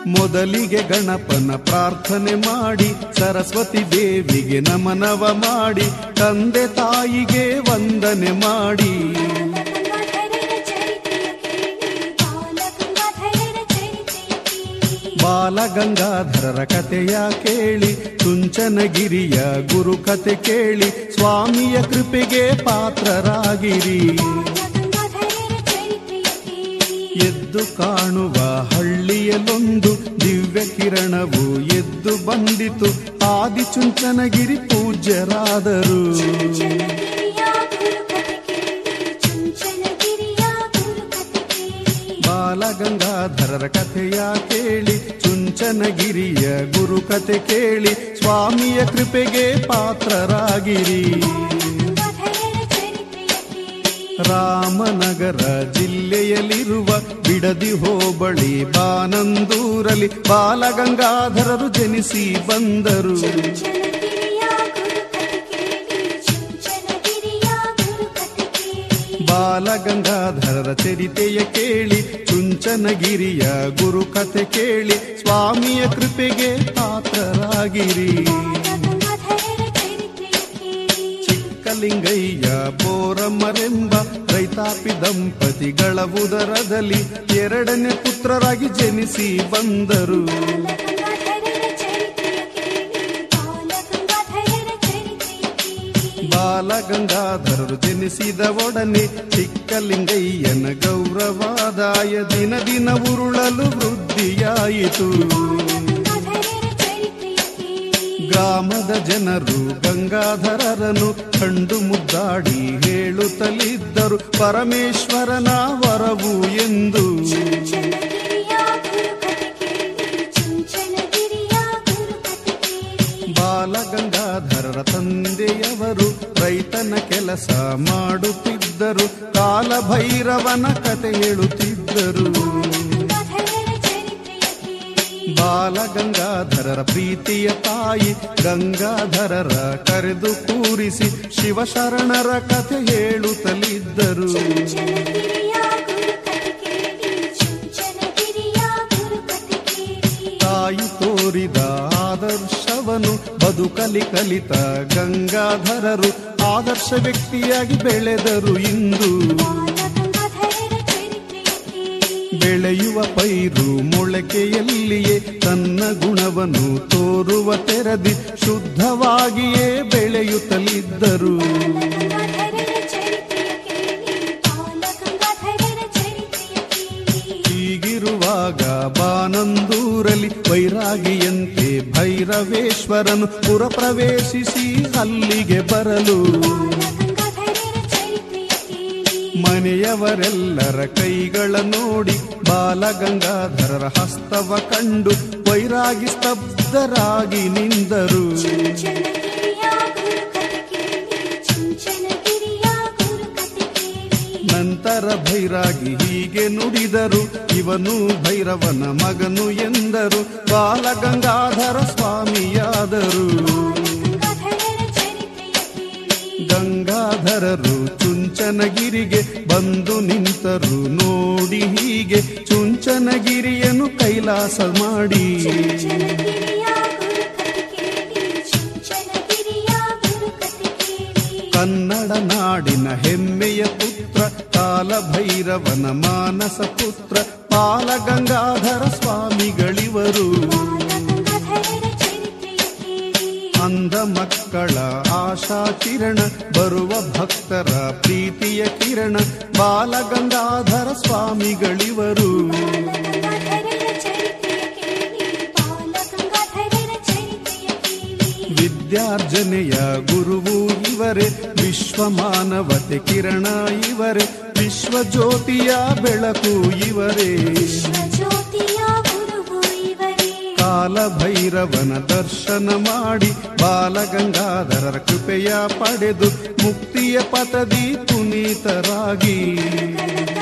ಮೊದಲಿಗೆ ಗಣಪನ ಪ್ರಾರ್ಥನೆ ಮಾಡಿ ಸರಸ್ವತಿ ದೇವಿಗೆ ನಮನವ ಮಾಡಿ ತಂದೆ ತಾಯಿಗೆ ವಂದನೆ ಮಾಡಿ ಬಾಲಗಂಗಾಧರರ ಚರಿತ್ರೆಯ ಕೇಳಿ ಬಾಲಗಂಗಾಧರರ ಕಥೆಯ ಕೇಳಿ ಬಾಲಗಂಗಾಧರರ ಕಥೆಯ ಕೇಳಿ ಚುಂಚನಗಿರಿಯ ಗುರು ಕಥೆ ಕೇಳಿ ಸ್ವಾಮಿಯ ಕೃಪೆಗೆ ಪಾತ್ರರಾಗಿರಿ ಬಾಲಗಂಗಾಧರರ ಚರಿತ್ರೆಯ ಕೇಳಿ ಎದ್ದು ಕಾಣುವ ಹಳ್ಳಿಯಲ್ಲೊಂದು ದಿವ್ಯ ಕಿರಣವು ಎದ್ದು ಬಂದಿತು ಆದಿಚುಂಚನಗಿರಿ ಪೂಜ್ಯರಾದರು ಚುಂಚನಗಿರಿಯ ಗುರುಕಥೆ ಕೇಳಿ ಚುಂಚನಗಿರಿಯ ಗುರುಕಥೆ ಕೇಳಿ ಬಾಲಗಂಗಾಧರರ ಕಥೆಯ ಕೇಳಿ ಚುಂಚನಗಿರಿಯ ಗುರು ಕಥೆ ಕೇಳಿ ಸ್ವಾಮಿಯ ಕೃಪೆಗೆ ಪಾತ್ರರಾಗಿರಿ ಬಾಲಗಂಗಾಧರರ ಚರಿತ್ರೆಯ ಕೇಳಿ ರಾಮನಗರ ಜಿಲ್ಲೆಯಲ್ಲಿರುವ ಬಿಡದಿ ಹೋಬಳಿ ಬಾನಂದೂರಲ್ಲಿ ಬಾಲಗಂಗಾಧರರು ಜನಿಸಿ ಬಂದರು ಚುಂಚನಗಿರಿಯ ಗುರುಕಥೆ ಕೇಳಿ ಚುಂಚನಗಿರಿಯ ಗುರುಕಥೆ ಕೇಳಿ ಬಾಲಗಂಗಾಧರರ ಚರಿತೆಯ ಕೇಳಿ ಚುಂಚನಗಿರಿಯ ಗುರು ಕಥೆ ಕೇಳಿ ಸ್ವಾಮಿಯ ಕೃಪೆಗೆ ಪಾತ್ರರಾಗಿರಿ ಬಾಲಗಂಗಾಧರರ ಚರಿತ್ರೆಯ ಕೇಳಿ ಚಿಕ್ಕಲಿಂಗಯ್ಯ ಬೋರಮ್ಮರೆಂಬ ರೈತಾಪಿ ದಂಪತಿಗಳ ಉದರದಲ್ಲಿ ಎರಡನೇ ಪುತ್ರರಾಗಿ ಜನಿಸಿ ಬಂದರು ಬಾಲಗಂಗಾಧರರ ಚರಿತ್ರೆಯ ಕೇಳಿ ಬಾಲಗಂಗಾಧರರ ಚರಿತ್ರೆಯ ಕೇಳಿ ಬಾಲಗಂಗಾಧರರು ಜನಿಸಿದ ಒಡನೆ ಚಿಕ್ಕಲಿಂಗಯ್ಯನ ಗೌರವಾದಾಯ ದಿನ ದಿನ ಉರುಳಲು ವೃದ್ಧಿಯಾಯಿತು ಬಾಲಗಂಗಾಧರರ ಚರಿತ್ರೆಯ ಕೇಳಿ ಗ್ರಾಮದ ಜನರು ಗಂಗಾಧರರನ್ನು ಕಂಡು ಮುದ್ದಾಡಿ ಹೇಳುತ್ತಲಿದ್ದರು ಪರಮೇಶ್ವರನ ವರವು ಎಂದು ಚುಂಚನಗಿರಿಯ ಗುರುಕಥೆ ಕೇಳಿ ಚುಂಚನಗಿರಿಯ ಗುರುಕಥೆ ಕೇಳಿ ಬಾಲಗಂಗಾಧರರ ತಂದೆಯವರು ರೈತನ ಕೆಲಸ ಮಾಡುತ್ತಿದ್ದರು ಕಾಲಭೈರವನ ಕತೆ ಹೇಳುತ್ತಿದ್ದರು ಬಾಲಗಂಗಾಧರರ ಚರಿತ್ರೆಯ ಕೇಳಿ ಬಾಲಗಂಗಾಧರರ ಪ್ರೀತಿಯ ತಾಯಿ ಗಂಗಾಧರರ ಕರೆದು ಕೂರಿಸಿ ಶಿವಶರಣರ ಕಥೆ ಹೇಳುತ್ತಲಿದ್ದರು ಚುಂಚನಗಿರಿಯ ಗುರುಕಥೆ ಕೇಳಿ ಚುಂಚನಗಿರಿಯ ಗುರುಕಥೆ ಕೇಳಿ ತಾಯಿ ತೋರಿದ ಆದರ್ಶವನು ಬದುಕಲಿ ಕಲಿತ ಗಂಗಾಧರರು ಆದರ್ಶ ವ್ಯಕ್ತಿಯಾಗಿ ಬೆಳೆದರು ಇಂದು ಬಾಲಗಂಗಾಧರರ ಚರಿತ್ರೆಯ ಕೇಳಿ ಬೆಳೆಯುವ ಪೈರು ಮೊಳಕೆಯಲ್ಲಿಯೇ ತನ್ನ ಗುಣವನ್ನು ತೋರುವ ತೆರದಿ ಶುದ್ಧವಾಗಿಯೇ ಬೆಳೆಯುತ್ತಲಿದ್ದರು ಬಾಲಗಂಗಾಧರರ ಚರಿತ್ರೆಯ ಕೇಳಿ ಬಾಲಗಂಗಾಧರರ ಚರಿತ್ರೆಯ ಕೇಳಿ ಹೀಗಿರುವಾಗ ಬಾನಂದೂರಲಿ ವೈರಾಗಿಯಂತೆ ಭೈರವೇಶ್ವರನು ಪುರ ಪ್ರವೇಶಿಸಿ ಅಲ್ಲಿಗೆ ಬರಲು ಬಾಲಗಂಗಾಧರರ ಚರಿತ್ರೆಯ ಕೇಳಿ ಮನೆಯವರೆಲ್ಲರ ಕೈಗಳ ನೋಡಿ ಬಾಲಗಂಗಾಧರರ ಹಸ್ತವ ಕಂಡು ವೈರಾಗಿ ಸ್ತಬ್ಧರಾಗಿ ನಿಂದರು ಚುಂಚನಗಿರಿಯ ಗುರುಕಥೆ ಕೇಳಿ ಚುಂಚನಗಿರಿಯ ಗುರುಕಥೆ ಕೇಳಿ ನಂತರ ಭೈರಾಗಿ ಹೀಗೆ ನುಡಿದರು ಇವನು ಭೈರವನ ಮಗನು ಎಂದರು ಬಾಲಗಂಗಾಧರ ಸ್ವಾಮಿಯಾದರು ಬಾಲಗಂಗಾಧರರ ಚರಿತ್ರೆಯ ಕೇಳಿ ಗಂಗಾಧರರು ಚುಂಚನಗಿರಿಗೆ ಬಂದು ನಿಂತರು ನೋಡಿ ಹೀಗೆ ಚುಂಚನಗಿರಿಯನ್ನು ಕೈಲಾಸ ಮಾಡಿ ಚುಂಚನಗಿರಿಯ ಗುರುಕಥೆ ಕೇಳಿ ಚುಂಚನಗಿರಿಯ ಗುರುಕಥೆ ಕೇಳಿ ಕನ್ನಡ ನಾಡಿನ ಹೆಮ್ಮೆಯ ಪುತ್ರ ಕಾಲಭೈರವನ ಮಾನಸ ಪುತ್ರ ಬಾಲಗಂಗಾಧರ ಸ್ವಾಮಿಗಳಿವರು ಬಾಲಗಂಗಾಧರರ ಚರಿತ್ರೆಯ ಕೇಳಿ ಅಂಧ ಮಕ್ಕಳ ಆಶಾ ಕಿರಣ ಬರುವ ಭಕ್ತರ ಪ್ರೀತಿಯ ಕಿರಣ ಬಾಲಗಂಗಾಧರ ಸ್ವಾಮಿಗಳಿವರು ಬಾಲಗಂಗಾಧರರ ಚರಿತ್ರೆಯ ಕೇಳಿ ಬಾಲಗಂಗಾಧರರ ಚರಿತ್ರೆಯ ಕೇಳಿ ವಿದ್ಯಾರ್ಜನೆಯ ಗುರುವು ಇವರೇ ವಿಶ್ವ ಮಾನವತೆ ಕಿರಣ ಇವರೇ ವಿಶ್ವ ಜ್ಯೋತಿಯ ಬೆಳಕು ಇವರೇ ವಿಶ್ವಜ್ಯೋತಿಯ ಗುರುವು ಇವರೇ ಕಾಲಭೈರವನ ದರ್ಶನ ಮಾಡಿ ಬಾಲಗಂಗಾಧರರ ಕೃಪೆಯ ಪಡೆದು ಮುಕ್ತಿಯ ಪಥದಿ ಪುನೀತರಾಗಿ